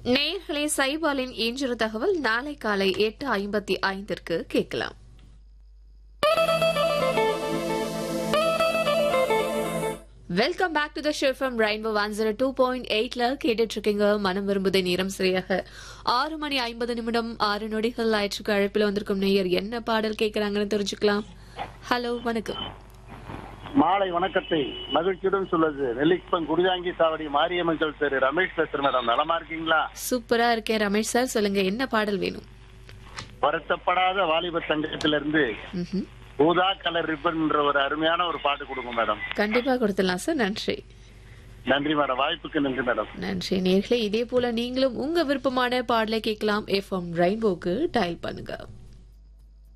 நேயர்களே சைபாலின் இன்றொரு தகவல் நாளை காலை எட்டு ஐம்பத்தி ஐந்திற்கு கேட்கலாம் welcome back to the show from Rainbow one zero two point எயிட்ல கேட்டுட்டு இருக்கீங்க மனம் விரும்புதை நேரம் சரியாக ஆறு மணி ஐம்பது நிமிடம் ஆறு நொடிகள் ஆயிற்றுக்கு அழைப்பில் வந்திருக்கும் நேயர் என்ன பாடல் கேட்கறாங்கன்னு தெரிஞ்சுக்கலாம் ஹலோ வணக்கம் மாலை வணக்கத்தை மகிழ்ச்சியுடன் சொல்லுது நெல்லிக்குப்பம் குடிதாங்கி சாவடி மாரியம்மன் சொல் தெரு ரமேஷ் பேசுறேன் மேடம் நலமா இருக்கீங்களா சூப்பரா இருக்கேன் ரமேஷ் சார் சொல்லுங்க என்ன பாடல் வேணும் வருத்தப்படாத வாலிப சங்கத்திலிருந்து ம்ஹும். ஊதா கலர் ரிப்பன்ன்ற ஒரு அருமையான ஒரு பாட்டு கொடுங்க மேடம் கண்டிப்பா கொடுத்துடலாம் சார் நன்றி நன்றி மேடம் வாய்ப்புக்கு நன்றி மேடம் நன்றி நேர்களே இதே போல நீங்களும் உங்க விருப்பமான பாடலை கேட்கலாம் எஃப்எம் ரெயின்போக்கு டயல் பண்ணுங்க